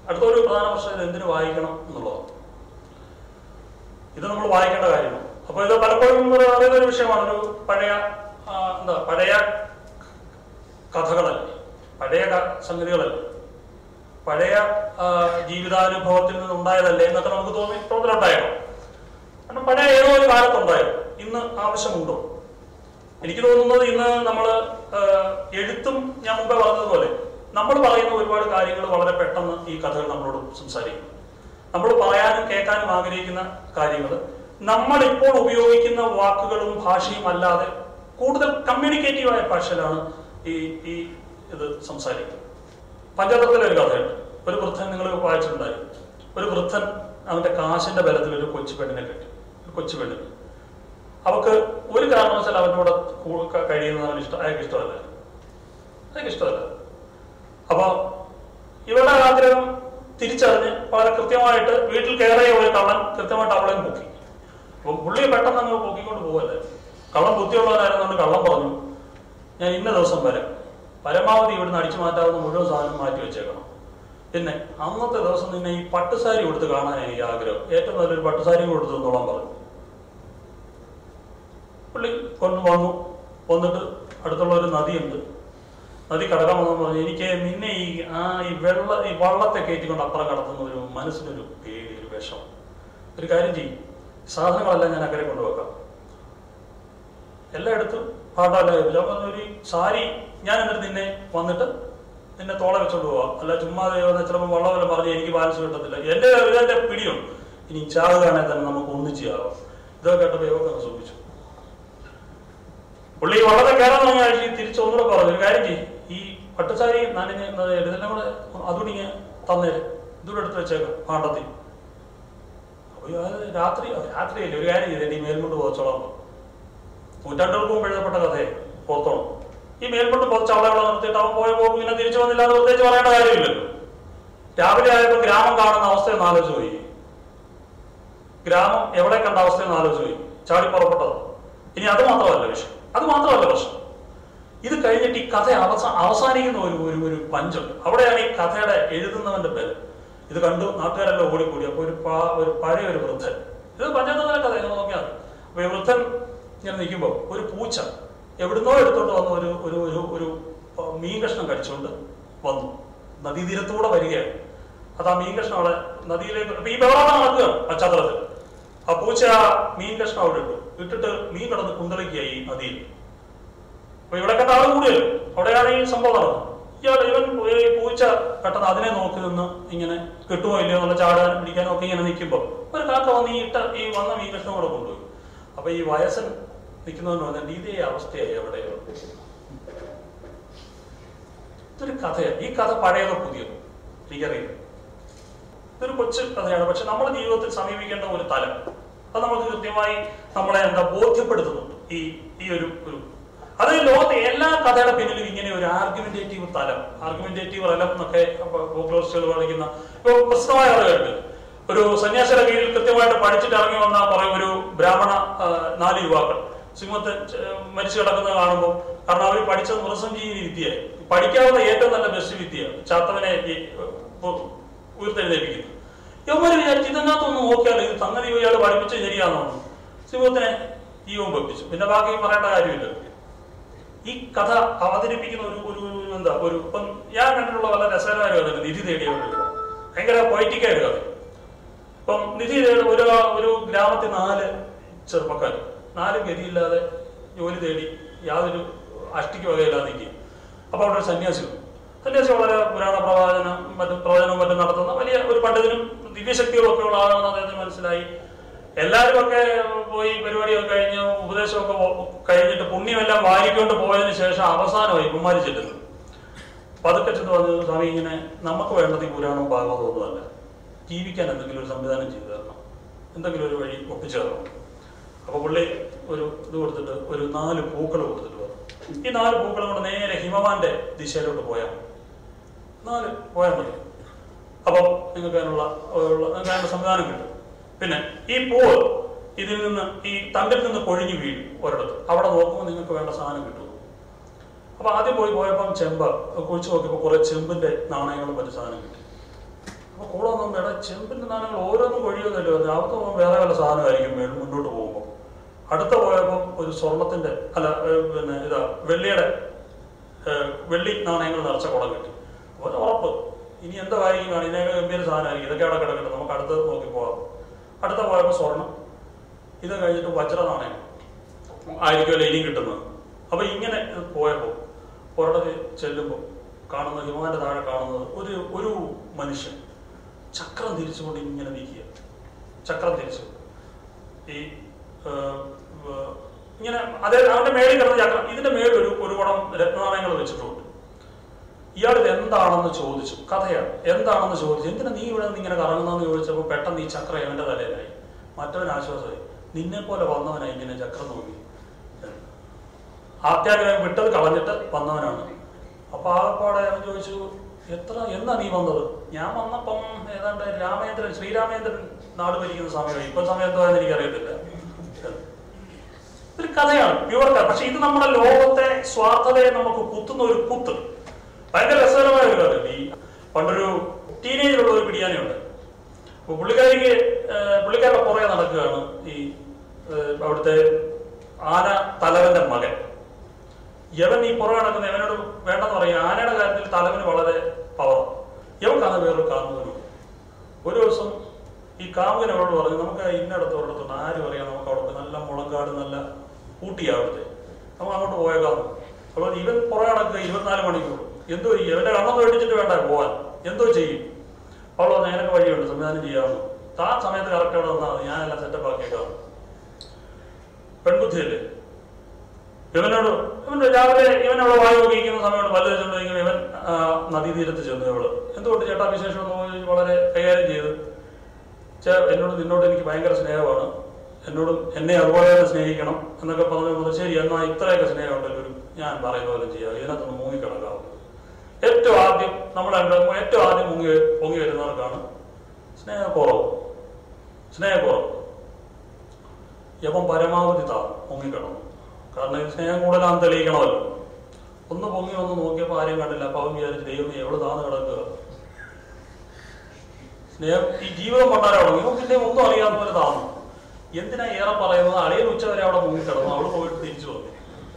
അടുത്തൊരു പ്രധാന പ്രശ്നം ഇത് എന്തിനു വായിക്കണം എന്നുള്ളതാണ് ഇത് നമ്മൾ വായിക്കേണ്ട കാര്യമാണ് അപ്പോൾ ഇത് പലപ്പോഴും ഒരു അറിയുന്ന ഒരു വിഷയമാണ് ഒരു പഴയ ആ, എന്താ പഴയ കഥകളല്ല പഴയ ക- സംഗതികളല്ല പഴയ ആ, ജീവിതാനുഭവത്തിൽ നിന്നുണ്ടായതല്ലേ എന്നൊക്കെ നമുക്ക് തോന്നി തോന്നലുണ്ടായിരുന്നു കാരണം പഴയ ഏതോ ഒരു കാലത്തുണ്ടായിരുന്നു ഇന്ന് ആവശ്യമുണ്ടോ എനിക്ക് തോന്നുന്നത് ഇന്ന് നമ്മൾ എഴുത്തും ഞാൻ മുമ്പേ പറഞ്ഞതുപോലെ നമ്മൾ പറയുന്ന ഒരുപാട് കാര്യങ്ങൾ വളരെ പെട്ടെന്ന് ഈ കഥകൾ നമ്മളോട് സംസാരിക്കും നമ്മൾ പറയാനും കേൾക്കാനും ആഗ്രഹിക്കുന്ന കാര്യങ്ങൾ നമ്മൾ ഇപ്പോൾ ഉപയോഗിക്കുന്ന വാക്കുകളും ഭാഷയും അല്ലാതെ കൂടുതൽ കമ്മ്യൂണിക്കേറ്റീവായ ഭാഷയിലാണ് ഈ ഈ ഇത് സംസാരിക്കുന്നത് പഞ്ചതന്ത്രത്തിലെ ഒരു കഥയുണ്ട് ഒരു വൃദ്ധൻ നിങ്ങൾ വായിച്ചിട്ടുണ്ടായി ഒരു വൃദ്ധൻ അവന്റെ കാശിന്റെ ബലത്തിൽ ഒരു കൊച്ചു പെണ്ണിനെ കെട്ടി ഒരു കൊച്ചു പെണ്ണിന് അവക്ക് ഒരു കാരണവശാൽ അവൻ്റെ കൂടെ കൂ- ക- കഴിയുന്നത് അവന് ഇഷ്ടം അയാൾക്ക് ഇഷ്ടമല്ല അയാൾക്ക് ഇഷ്ടമല്ല അപ്പൊ ഇവരുടെ ആഗ്രഹം തിരിച്ചറിഞ്ഞ് വളരെ കൃത്യമായിട്ട് വീട്ടിൽ കയറിയ ഒരു കള്ളൻ കൃത്യമായിട്ട് അവളെയും പൊക്കി അപ്പൊ പുള്ളി പെട്ടെന്ന് അങ്ങ് പൊക്കിക്കൊണ്ട് പോകല്ലേ കള്ളൻ ബുദ്ധിയുള്ളവരായിരുന്നുകൊണ്ട് കള്ളം പറഞ്ഞു ഞാൻ ഇന്ന ദിവസം വരാം പരമാവധി ഇവിടുന്ന് അടിച്ചു മാറ്റാവുന്ന മുഴുവൻ സാധനം മാറ്റി വെച്ചേക്കണം പിന്നെ അന്നത്തെ ദിവസം നിന്നെ ഈ പട്ടുസാരി കൊടുത്ത് കാണാൻ എനിക്ക് ആഗ്രഹം ഏറ്റവും നല്ലൊരു പട്ടുസാരിയും കൊടുത്ത് തന്നോളാൻ പറഞ്ഞു പുള്ളി കൊണ്ട് വന്നു വന്നിട്ട് അടുത്തുള്ള ഒരു നദിയുണ്ട് നദി കടക്കാൻ വന്നു പറഞ്ഞു എനിക്ക് നിന്നെ ഈ ആ ഈ വെള്ള ഈ വള്ളത്തെ കയറ്റിക്കൊണ്ട് അപ്പുറം കടത്തുന്ന ഒരു മനസ്സിനൊരു പേടി ഒരു വിഷം ഒരു കാര്യം ചെയ്യും സാധനങ്ങളെല്ലാം ഞാൻ അക്കരെ കൊണ്ടുവെക്കാം എല്ലാം എടുത്തു പാട്ടല്ല ഒരു സാരി ഞാൻ എന്നിട്ട് നിന്നെ വന്നിട്ട് നിന്നെ തോളെ വെച്ചോണ്ട് പോവാം അല്ല ചുമ്മാതെ ചിലപ്പോൾ വള്ളം വല്ലതും പറഞ്ഞ് എനിക്ക് ബാലൻസ് കിട്ടത്തില്ല എന്റെ ഇതെന്റെ പിടിയുണ്ട് ഇനി ചാവുകയാണെങ്കിൽ തന്നെ നമുക്ക് ഒന്നിച്ച് ചാവാം ഇതൊക്കെ കേട്ടപ്പോൾ യോഗ സൂചിച്ചു പുള്ളി വളരെ കയറാൻ തുടങ്ങിയ ആഴ്ച തിരിച്ചു ഒന്നുകൂടെ പറഞ്ഞു ഒരു കാര്യം ചെയ്യും ഈ പട്ടുസാരി നനഞ്ഞ് ഇതെല്ലാം കൂടെ അതുകൂടി ഇങ്ങനെ തന്നേര് ഇതുകൂടെ എടുത്ത് വെച്ചേക്കാം പാണ്ടത്തിൽ അപ്പൊ ഇയാള് രാത്രി രാത്രിയല്ലേ ഒരു കാര്യം ചെയ്തേ ഈ മേൽമുണ്ട് പോച്ചോളാം നൂറ്റാണ്ടുകൾക്ക് മുമ്പ് എഴുതപ്പെട്ട കഥയെ പോത്തോണം ഈ മേൽമുണ്ട് പോച്ച അവളെ അവിടെ നിർത്തിയിട്ട് അവൻ പോയ പോകും ഇങ്ങനെ തിരിച്ചു വന്നില്ല എന്ന് പ്രത്യേകിച്ച് പറയേണ്ട കാര്യമില്ലല്ലോ രാവിലെ ആയപ്പോൾ ഗ്രാമം കാണുന്ന അവസ്ഥയെന്ന് ആലോചിച്ച് പോയി ഗ്രാമം എവിടെ കണ്ട അവസ്ഥയെന്ന് ആലോചിച്ച് പോയി ചാടി പുറപ്പെട്ടത് ഇനി അത് മാത്രമല്ല വിഷയം അത് മാത്രമല്ല പ്രശ്നം ഇത് കഴിഞ്ഞിട്ട് ഈ കഥ അവസാ അവസാനിക്കുന്ന ഒരു ഒരു ഒരു പഞ്ചുണ്ട് അവിടെയാണ് ഈ കഥയുടെ എഴുതുന്നവന്റെ ബലം ഇത് കണ്ടു നാട്ടുകാരെല്ലാം ഓടിക്കൂടി അപ്പൊ ഒരു പാ- ഒരു പഴയ ഒരു വൃദ്ധൻ ഇത് പഞ്ചായത്ത് കഥ നിങ്ങൾ നോക്കിയാൽ മതി. അപ്പൊ ഈ വൃദ്ധൻ ഇങ്ങനെ നിൽക്കുമ്പോൾ ഒരു പൂച്ച എവിടുന്നോ എടുത്തോണ്ട് വന്ന ഒരു ഒരു ഒരു ഒരു ആ, മീൻ കഷ്ണം കടിച്ചുകൊണ്ട് വന്നു നദീതീരത്തൂടെ വരികയാണ് അത് ആ മീൻ കഷ്ണം അവിടെ നദിയിലേക്ക് അപ്പൊ ഈ ബഹളം നടക്കുക പശ്ചാത്തലത്തിൽ ആ പൂച്ച ആ മീൻ കഷ്ണം അവിടെ ഇട്ടു ഇട്ടിട്ട് മീൻ കിടന്ന് കുന്തളിക്കുക ഈ നദിയിൽ അപ്പൊ ഇവിടെ കണ്ട ആൾ കൂടിയല്ലോ അവിടെയാണ് ഈ സംഭവം നടന്നത് ഇയാൾ ഇവൻ ഈ പൂച്ച പെട്ടെന്ന് അതിനെ നോക്കി നിന്ന് ഇങ്ങനെ കിട്ടുമോ ഇല്ലയോ എന്നുള്ള ചാടാനും പിടിക്കാനും ഒക്കെ ഇങ്ങനെ നിൽക്കുമ്പോൾ ഒരു കാക്ക വന്ന് ഈ ഇട്ട ഈ വന്ന മീൻ കഷ്ണം കൂടെ കൊണ്ടുപോയി അപ്പൊ ഈ വയസ്സൻ നിൽക്കുന്നവന് പറഞ്ഞാൽ ഇതേ അവസ്ഥയായി എവിടെയോ ഇതൊരു കഥയാണ് ഈ കഥ പഴയതോ പുതിയതോ എനിക്കറിയില്ല ഇതൊരു കൊച്ചു കഥയാണ് പക്ഷെ നമ്മുടെ ജീവിതത്തിൽ സമീപിക്കേണ്ട ഒരു തലം അത് നമുക്ക് കൃത്യമായി നമ്മളെ എന്താ ബോധ്യപ്പെടുത്തുന്നുണ്ട് ഈ ഈ ഒരു ഒരു അത് ലോകത്തെ എല്ലാ കഥയുടെ പിന്നിലും ഇങ്ങനെ ഒരു ആർഗ്യുമെന്റേറ്റീവ് തലം ആർഗ്യുമെന്റേറ്റീവ് തലം എന്നൊക്കെ ഫോക്ലോറിസ്റ്റുകൾ കാണിക്കുന്ന ഇപ്പൊ പ്രസിദ്ധമായ കഥകളുണ്ട് ഒരു സന്യാസിയുടെ കീഴിൽ കൃത്യമായിട്ട് പഠിച്ചിട്ട് ഇറങ്ങി വന്ന കുറെ ഒരു ബ്രാഹ്മണ ആ, നാല് യുവാക്കൾ സിംഹത്തെ ച- മരിച്ചു കിടക്കുന്നത് കാണുമ്പോൾ കാരണം അവർ പഠിച്ചത് മൃസഞ്ജീവി വിദ്യ പഠിക്കാവുന്ന ഏറ്റവും നല്ല ബെസ്റ്റ് വിദ്യ ചാത്തവനെ ഈ, ഉ- ഉയർത്തെഴുന്നേൽപ്പിക്കുന്നു യവന്മാര് വിചാരിച്ചു ഇതിനകത്തൊന്ന് നോക്കിയാൽ ഇത് സംഗതി ഇയാൾ പഠിപ്പിച്ചത് ശരിയാണോ സിംഹത്തിനെ ജീവൻ വെപ്പിച്ചു പിന്നെ ബാക്കി പറയേണ്ട കാര്യമില്ല ഈ കഥ അവതരിപ്പിക്കുന്ന ഒരു ഒരു ഒരു എന്താ ഒരു ഇപ്പം ഞാൻ കണ്ടിട്ടുള്ള വളരെ രസകരമായ ഒരു കഥ നിധി തേടിയ ഒരു കഥ. ഭയങ്കര പൊയറ്റിക്കായ ഒരു കഥ ഇപ്പം നിധി തേടി ഒരു ഒരു ഗ്രാമത്തിൽ നാല് ചെറുപ്പക്കാർ നാല് ഗതിയില്ലാതെ ജോലി തേടി യാതൊരു അഷ്ടിക്ക് വകയില്ലാതെ നിൽക്കുക അപ്പൊ അവിടെ ഒരു സന്യാസി വന്നു. സന്യാസി വളരെ പുരാണ പ്രവാചനം മറ്റും പ്രവചനവും മറ്റും നടത്തുന്ന വലിയ ഒരു പണ്ഡിതനും ദിവ്യശക്തികളും ഒക്കെ ഉള്ള ആളാണെന്ന് അദ്ദേഹത്തിന് മനസ്സിലായി എല്ലാവരും ഒക്കെ പോയി പരിപാടിയൊക്കെ കഴിഞ്ഞ് ഉപദേശമൊക്കെ ഒ- കഴിഞ്ഞിട്ട് പുണ്യമെല്ലാം വാരിക്കൊണ്ട് പോയതിനു ശേഷം അവസാനമായി കുമാരി ചെല്ലുന്നത് പതുക്കെ ചെന്ന് പറഞ്ഞു സ്വാമി ഇങ്ങനെ നമുക്ക് വേണ്ടത് ഈ പുരാണവും ഭാഗവതവും ഒന്നുമല്ല ജീവിക്കാൻ എന്തെങ്കിലും ഒരു സംവിധാനം ചെയ്തു തരണം എന്തെങ്കിലും ഒരു വഴി ഒപ്പിച്ചു തരണം അപ്പൊ പുള്ളി ഒരു ഇത് കൊടുത്തിട്ട് ഒരു നാല് പൂക്കൾ കൊടുത്തിട്ട് പറഞ്ഞു ഈ നാല് പൂക്കളും കൊണ്ട് നേരെ ഹിമവാന്റെ ദിശയിലോട്ട് പോയാൽ മതി. നാല് പോയാൽ മതി അപ്പം നിങ്ങൾക്ക് അതിനുള്ള ഉള്ള- നിങ്ങൾക്ക് അതിനുള്ള സംവിധാനം കിട്ടും പിന്നെ ഈ പൂവ് ഇതിൽ നിന്ന് ഈ തണ്ടിൽ നിന്ന് കൊഴിഞ്ഞു വീഴും ഒരിടത്ത് അവിടെ നോക്കുമ്പോൾ നിങ്ങൾക്ക് വേണ്ട സാധനം കിട്ടും അപ്പൊ ആദ്യം പോയി പോയപ്പം ചെമ്പ് കുഴിച്ചു നോക്കിയപ്പോൾ കുറെ ചെമ്പിന്റെ നാണയങ്ങളും മറ്റു സാധനം കിട്ടി അപ്പൊ കൂടെ വന്നു എടാ ചെമ്പിന്റെ നാണയങ്ങൾ ഓരോന്നും കൊഴിയൊന്നുമല്ലോ പറഞ്ഞു അവർക്ക് വേറെ വല്ല സാധനമായിരിക്കും മേളിൽ മുന്നോട്ട് പോകുമ്പോൾ അടുത്ത പോയപ്പോൾ ഒരു സ്വർണത്തിന്റെ അല്ല ഏർ പിന്നെ ഇതാ വെള്ളിയുടെ ഏർ വെള്ളി നാണയങ്ങൾ നിറച്ച കുടം കിട്ടി ഒരു ഉറപ്പ് ഇനി എന്താ കാര്യമാണ് ഇതിനൊക്കെ ഗംഭീര സാധനമായിരിക്കും ഇതൊക്കെ അവിടെ കിടക്കട്ടെ നമുക്ക് അടുത്ത് നോക്കി പോകാം അടുത്ത പോയപ്പോൾ സ്വർണം ഇത് കഴിഞ്ഞിട്ട് വജ്ര നാണയം ആയിരിക്കുമല്ലോ ഇനിയും കിട്ടുന്നത് അപ്പൊ ഇങ്ങനെ പോയപ്പോൾ പുറത്ത് ചെല്ലുമ്പോൾ കാണുന്ന ഹിമാന്റെ താഴെ കാണുന്നത് ഒരു ഒരു മനുഷ്യൻ ചക്രം തിരിച്ചുകൊണ്ട് ഇങ്ങനെ നിൽക്കുക ചക്രം തിരിച്ചു ഈ ആ, ആ, ഇങ്ങനെ അതേ അവന്റെ മേളിൽ കിടന്ന ചക്രം ഇതിന്റെ മേളിൽ ഒരു ഒരു കുടം രത്നനാണയങ്ങൾ വെച്ചിട്ടുണ്ട് ഇയാൾ ഇത് എന്താണെന്ന് ചോദിച്ചു കഥയാണ് എന്താണെന്ന് ചോദിച്ചു എന്തിനാ നീ ഇവിടെ നിന്ന് ഇങ്ങനെ കറങ്ങുന്നതെന്ന് ചോദിച്ചപ്പോൾ പെട്ടെന്ന് ഈ ചക്രം ഇവന്റെ തലയിലായി മറ്റവൻ ആശ്വാസമായി നിന്നെ പോലെ വന്നവനായി ഇങ്ങനെ ചക്രം നോക്കി ആത്യാഗ്രഹം വിട്ടത് കളഞ്ഞിട്ട് വന്നവനാണ് അപ്പൊ ആകപ്പാടെ അവൻ ചോദിച്ചു എത്ര എന്നാ നീ വന്നത് ഞാൻ വന്നപ്പം ഏതാണ്ട് രാമേന്ദ്രൻ ശ്രീരാമേന്ദ്രൻ നാട് ഭരിക്കുന്ന സമയമായി ഇപ്പൊ സമയം എന്താണെന്ന് എനിക്കറിയത്തില്ല ഒരു കഥയാണ് പ്യുവർ കഥ പക്ഷെ ഇത് നമ്മുടെ ലോകത്തെ സ്വാർത്ഥതയെ നമുക്ക് കുത്തുന്ന ഒരു കുത്ത് ഭയങ്കര രസകരമായ ഒരു കഥ ഈ പണ്ടൊരു ടീനേജിലുള്ള ഒരു പിടിയാനുണ്ട് അപ്പൊ പുള്ളിക്കാരിക്ക് ഏഹ്, പുള്ളിക്കാരുടെ പുറകെ നടക്കുകയാണ് ഈ ഏഹ്, അവിടുത്തെ ആന തലവന്റെ മകൻ യവൻ ഈ പുറകെ നടക്കുന്ന യവനോട് വേണ്ടെന്ന് പറയും ആനയുടെ കാര്യത്തിൽ തലവന് വളരെ പവർ യവക്കാണ് വേറൊരു കാമുകനും ഒരു ദിവസം ഈ കാമുകൻ അവളോട് പറഞ്ഞു നമുക്ക് ഇന്നടത്ത് ഒരിടത്തുണ്ട് ആരും അറിയാം നമുക്ക് അവിടെ പോയി നല്ല മുളങ്കാട് നല്ല ഊട്ടിയാ അവിടുത്തെ നമുക്ക് അങ്ങോട്ട് പോയേക്കാം അപ്പോൾ ഇവൻ പുറകെ നടക്കുക ഇരുപത്തിനാല് മണിക്കൂർ എന്തോ ചെയ്യും ഇവന്റെ കണ്ണം പേടിച്ചിട്ട് വേണ്ട പോവാൻ എന്തോ ചെയ്യും അവൾ പറഞ്ഞു അതിനൊക്കെ വഴിയുണ്ട് സംവിധാനം ചെയ്യാമെന്ന് ആ സമയത്ത് കറക്റ്റ് അവിടെ വന്നാൽ മതി ഞാനെല്ലാം സെറ്റപ്പ് ആക്കിയേക്കാം പെൺബുദ്ധിയല്ലേ ഇവനോട് ഇവന്റെ രാവിലെ ഇവൻ അവിടെ വായു ഉപയോഗിക്കുന്ന സമയത്ത് പല്ല് വെച്ചുകൊണ്ടിരിക്കുമ്പോൾ ഇവൻ ആ, നദീതീരത്ത് ചെന്നു ഇവള് എന്തുകൊണ്ട് ചേട്ടാ വിശേഷം എന്ന് ചോദിച്ച് വളരെ കൈകാര്യം ചെയ്ത് ചേ എന്നോട് നിന്നോട് എനിക്ക് ഭയങ്കര സ്നേഹമാണ് എന്നോടും എന്നെ അതുപോലെ തന്നെ സ്നേഹിക്കണം എന്നൊക്കെ പറഞ്ഞു പറഞ്ഞു ശരി എന്നാൽ ഇത്രയൊക്കെ സ്നേഹമുണ്ടല്ലോ ഒരു ഞാൻ പറയുന്ന പോലെ ചെയ്യാം ഇതിനകത്തൊന്ന് മുങ്ങിക്കിടക്കാം ഏറ്റവും ആദ്യം നമ്മൾ രണ്ടും ഏറ്റവും ആദ്യം മുങ്ങി പൊങ്ങി വരുന്നവർക്കാണ് സ്നേഹക്കുറവ് സ്നേഹക്കുറവ് യവൻ പരമാവധി താ മുങ്ങിക്കിടന്നു കാരണം ഈ സ്നേഹം കൂടുതലാന്ന് തെളിയിക്കണമല്ലോ ഒന്ന് പൊങ്ങി ഒന്ന് നോക്കിയപ്പോൾ ആരെയും കണ്ടില്ല അപ്പൊ അവൻ വിചാരിച്ചു ദൈവമേ എവിടെ താന്ന് കിടക്കുക സ്നേഹം ഈ ജീവിതം കൊണ്ടാരാ തുടങ്ങി ഇവൻ പിന്നെ ഒന്നും അറിയാത്ത പോലെ താന്നു എന്തിനാ ഏറെ പറയുന്നത് അളിയൻ ഉച്ച വരെ അവിടെ മുങ്ങിക്കിടന്നു അവള് പോയിട്ട് തിരിച്ചു വന്നു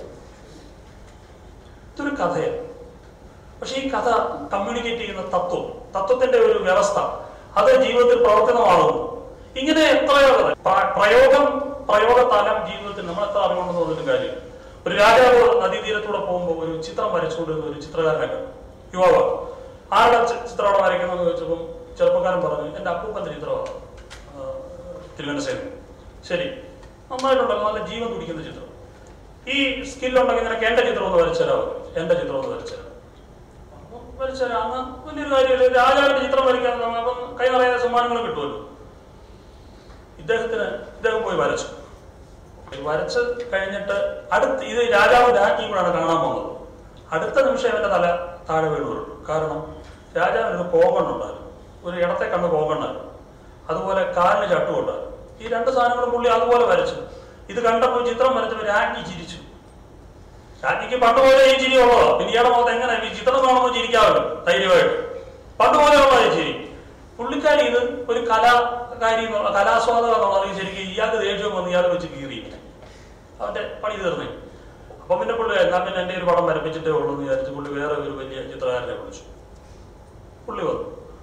ഇതൊരു കഥയാണ് പക്ഷെ ഈ കഥ കമ്മ്യൂണിക്കേറ്റ് ചെയ്യുന്ന തത്വം തത്വത്തിന്റെ ഒരു വ്യവസ്ഥ അത് ജീവിതത്തിൽ പ്രവർത്തനമാകുന്നു ഇങ്ങനെ എത്രയോ കഥ പ്ര- പ്രയോഗം പ്രയോഗത്താലം ജീവിതത്തിൽ നമ്മൾ എത്ര അറിവുണ്ടെന്ന് തോന്നിട്ട് കാര്യം ഒരു രാജാവ് നദീതീരത്തൂടെ പോകുമ്പോൾ ഒരു ചിത്രം വരച്ചുകൊണ്ടിരുന്ന ഒരു ചിത്രകാരനെ കണ്ടു യുവാവ് ആരുടെ ചി- ചിത്രം അവിടെ വരയ്ക്കുന്നതെന്ന് ചോദിച്ചപ്പം ചെറുപ്പക്കാരൻ പറഞ്ഞു എന്റെ അപ്പൂപ്പന്റെ ചിത്രമാണ് തിരുവനന്തപുരം ശരി നന്നായിട്ടുണ്ടല്ലോ നല്ല ജീവൻ തുടിക്കുന്ന ചിത്രം ഈ സ്കില്ലുണ്ടെങ്കിൽ നിനക്ക് എന്റെ ചിത്രം ഒന്ന് വരച്ചുതരാമോ എന്റെ ചിത്രം ഒന്ന് വരച്ചുതരാം അപ്പം വരച്ചുതരാം അന്ന് വലിയൊരു കാര്യമില്ല രാജാവിന്റെ ചിത്രം വരയ്ക്കാൻ നമ്മൾ അപ്പം കൈ നിറയെ സമ്മാനങ്ങൾ കിട്ടുമല്ലോ ഇദ്ദേഹത്തിന് ഇദ്ദേഹം പോയി വരച്ചു ഈ വരച്ച് കഴിഞ്ഞിട്ട് അടുത്ത് ഇത് രാജാവ് രാജ്ഞിയും കൂടാണ് കാണാൻ പോകുന്നത് അടുത്ത നിമിഷം ഇവന്റെ തല താഴെ വീണ് വീണു കാരണം രാജാവിന് ഒരു കോങ്കണ്ണുണ്ടായിരുന്നു ഒരു ഇടത്തെ കണ്ണ് കോങ്കണ്ണായിരുന്നു അതുപോലെ കാലിന് ചട്ടുകൊണ്ടായിരുന്നു ഈ രണ്ട് സാധനങ്ങളും പുള്ളി അതുപോലെ വരച്ചു ഇത് കണ്ടപ്പോൾ ചിത്രം വരച്ചപ്പോൾ രാജ്ഞി ചിരിച്ചു രാജ്ഞിക്ക് പണ്ട് പോലെ ഈ ചിരി ഉള്ളതാ പിന്നെ ഇയാളുടെ മുഖത്ത് എങ്ങനെ ഈ ചിത്രം കാണുമ്പോൾ ചിരിക്കാമല്ലോ ധൈര്യമായിട്ട് പണ്ട് പോലെ ഉള്ള ഈ ചിരി പുള്ളിക്കാരി ഇത് ഒരു കലാകാരി എന്നുള്ള കലാസ്വാദകം എന്നുള്ളത് ശരിക്കും ഇയാൾക്ക് ദേഷ്യം വന്ന് ഇയാൾ വെച്ച് കീറി ഇങ്ങനെ. അവന്റെ പണി തീർന്നേ അപ്പൊ പിന്നെ പുള്ളി എന്നാ പിന്നെ എന്റെ ഒരു പടം വരപ്പിച്ചിട്ടേ ഉള്ളൂ എന്ന് വിചാരിച്ച് പുള്ളി വേറെ ഒരു വലിയ ചിത്രകാരനെ വിളിച്ചു പുള്ളി വന്നു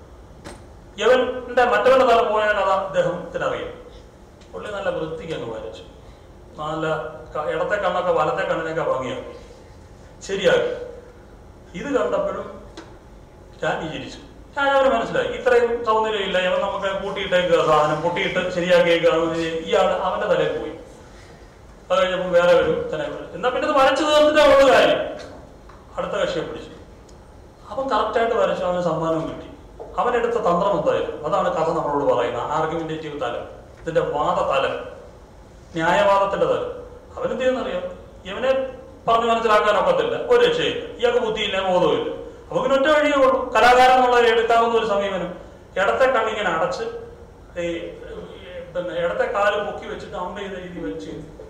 യവന്റെ മറ്റവന്റെ തല പോയ കഥ അദ്ദേഹത്തിന് അറിയാം പുള്ളി നല്ല വൃത്തിക്ക് അങ്ങ് വരച്ചു നല്ല ക- ഇടത്തെ കണ്ണൊക്കെ വലത്തെ കണ്ണിനൊക്കെ ഭംഗിയാക്കി ശരിയാക്കി ഇത് കണ്ടപ്പോഴും രാജ്ഞി ചിരിച്ചു രാജാവിന് മനസ്സിലായി ഇത്രയും സൗന്ദര്യമില്ല ഇവൻ നമുക്ക് കൂട്ടിയിട്ടേക്കുക സാധനം പൊട്ടിയിട്ട് ശരിയാക്കിയേക്കുക ഇയാൾ അവന്റെ തലയിൽ പോയി അത് കഴിഞ്ഞപ്പോൾ വേറെ ഒരു തന്നെ എന്നാ പിന്നെ ഇത് വരച്ചു തീർന്നിട്ടേ ഉള്ള കാര്യം അടുത്ത കക്ഷിയെ പിടിച്ചു അവൻ കറക്റ്റായിട്ട് വരച്ചു അവന് സമ്മാനവും കിട്ടി അവനെടുത്ത തന്ത്രം എന്തായാലും അതാണ് കഥ നമ്മളോട് പറയുന്നത് ആർഗ്യുമെന്റേറ്റീവ് തലം ഇതിന്റെ വാദ തലം ന്യായവാദത്തിന്റെ തലം അവനെന്ത് ചെയ്യുന്നറിയാം ഇവനെ പറഞ്ഞു മനസ്സിലാക്കാൻ ഒക്കത്തില്ല ഒരു രക്ഷയില്ല ഇയാൾക്ക് ബുദ്ധിയില്ല ബോധവുമില്ല അപ്പൊ പിന്നെ ഒറ്റ വഴിയേ ഉള്ളൂ കലാകാരൻ എന്നുള്ള എടുക്കാവുന്ന ഒരു സമീപനം ഇടത്തെ കണ്ണിങ്ങനെ അടച്ച് ഈ ഈ പിന്നെ ഇടത്തെ കാല് പൊക്കി വെച്ചിട്ട് അമ്പ ചെയ്ത രീതി വെച്ച്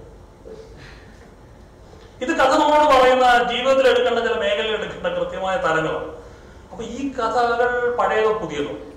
ഇത് കഥ നമ്മളോട് പറയുന്ന ജീവിതത്തിൽ എടുക്കേണ്ട ചില മേഖലയിൽ എടുക്കേണ്ട കൃത്യമായ തലങ്ങളാണ് അപ്പൊ ഈ കഥകൾ പഴയതോ പുതിയതോ